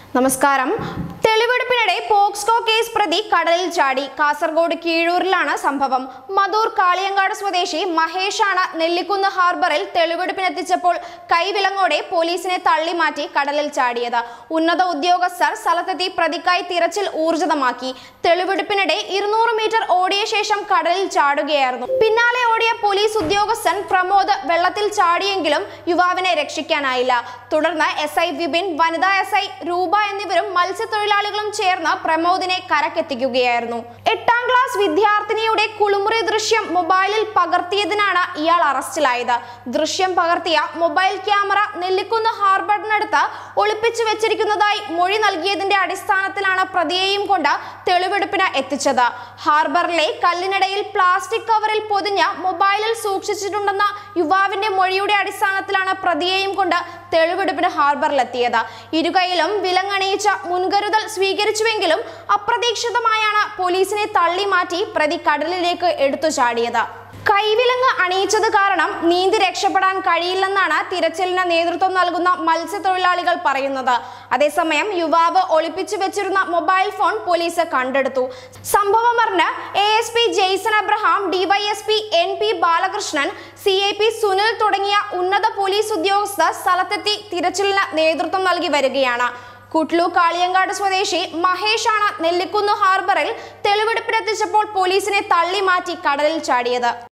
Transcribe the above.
നമസ്കാരം തെളിവെടുപ്പിനിടെ പോക്സ്കോ കേസ് പ്രതി കടലിൽ ചാടി കാസർഗോഡ് കീഴൂരിലാണ് സംഭവം മധൂർ കാളിയങ്കാട് സ്വദേശി മഹേഷാണ് നെല്ലിക്കുന്ന് ഹാർബറിൽ തെളിവെടുപ്പിനെത്തിച്ചപ്പോൾ കൈവിലങ്ങോടെ പോലീസിനെ തള്ളിമാറ്റി കടലിൽ ചാടിയത് ഉന്നത ഉദ്യോഗസ്ഥർ സ്ഥലത്തെത്തി പ്രതിക്കായി തിരച്ചിൽ ഊർജിതമാക്കി തെളിവെടുപ്പിനിടെ ഇരുന്നൂറ് മീറ്റർ ഓടിയ ശേഷം കടലിൽ ചാടുകയായിരുന്നു പിന്നാലെ ഓടിയ പോലീസ് ഉദ്യോഗസ്ഥൻ പ്രമോദ് വെള്ളത്തിൽ ചാടിയെങ്കിലും യുവാവിനെ രക്ഷിക്കാനായില്ല തുടർന്ന് എസ് ഐ വിപിൻ വനിതാ എസ് ഐ രൂപ എന്നിവരും മത്സ്യത്തൊഴിലാളികളും ചേർന്ന് പ്രമോദിനെ കരക്കെത്തിക്കുകയായിരുന്നു എട്ടാം ക്ലാസ് വിദ്യാർത്ഥിനിയുടെ കുളിമുറി ദൃശ്യം മൊബൈലിൽ പകർത്തിയതിനാണ് ഇയാൾ അറസ്റ്റിലായത് ദൃശ്യം പകർത്തിയ മൊബൈൽ ക്യാമറ നെല്ലിക്കുന്ന് ഹാർബറിനടുത്ത് ഒളിപ്പിച്ചു വെച്ചിരിക്കുന്നതായി മൊഴി നൽകിയതിന്റെ അടിസ്ഥാനത്തിലാണ് പ്രതിയെയും കൊണ്ട് തെളിവെടുപ്പിന് എത്തിച്ചത് ഹാർബറിലെ കല്ലിനിടയിൽ പ്ലാസ്റ്റിക് കവറിൽ പൊതിഞ്ഞ മൊബൈലിൽ സൂക്ഷിച്ചിട്ടുണ്ടെന്ന യുവാവിന്റെ മൊഴിയുടെ അടിസ്ഥാനത്തിലാണ് പ്രതിയെയും കൊണ്ട് തെളിവെടുപ്പിന് ഹാർബറിലെത്തിയത് ഇരുകൈയിലും വിലങ്ങണിയിച്ച മുൻകരുതൽ സ്വീകരിച്ചുവെങ്കിലും അപ്രതീക്ഷിതമായാണ് പോലീസിനെ തള്ളി മാറ്റി പ്രതി കടലിലേക്ക് എടുത്തു ചാടിയത് കൈവിലങ്ങ് അണിയിച്ചത് കാരണം നീന്തി രക്ഷപ്പെടാൻ കഴിയില്ലെന്നാണ് തിരച്ചിലിന് നേതൃത്വം നൽകുന്ന മത്സ്യത്തൊഴിലാളികൾ പറയുന്നത് അതേസമയം യുവാവ് ഒളിപ്പിച്ചു വെച്ചിരുന്ന മൊബൈൽ ഫോൺ പോലീസ് കണ്ടെടുത്തു സംഭവം അറിഞ്ഞ് A S P Jason Abraham DYSP N P Balakrishnan C I P Sunil തുടങ്ങിയ ഉന്നത പോലീസ് ഉദ്യോഗസ്ഥർ സ്ഥലത്തെത്തി തിരച്ചിലിന് നേതൃത്വം നൽകി വരികയാണ് കുട്ലു കാളിയങ്കാട് സ്വദേശി മഹേഷാണ് നെല്ലിക്കുന്ന് ഹാർബറിൽ തെളിവെടുപ്പിനെത്തിച്ചപ്പോൾ പോലീസിനെ തള്ളി മാറ്റി കടലിൽ ചാടിയത്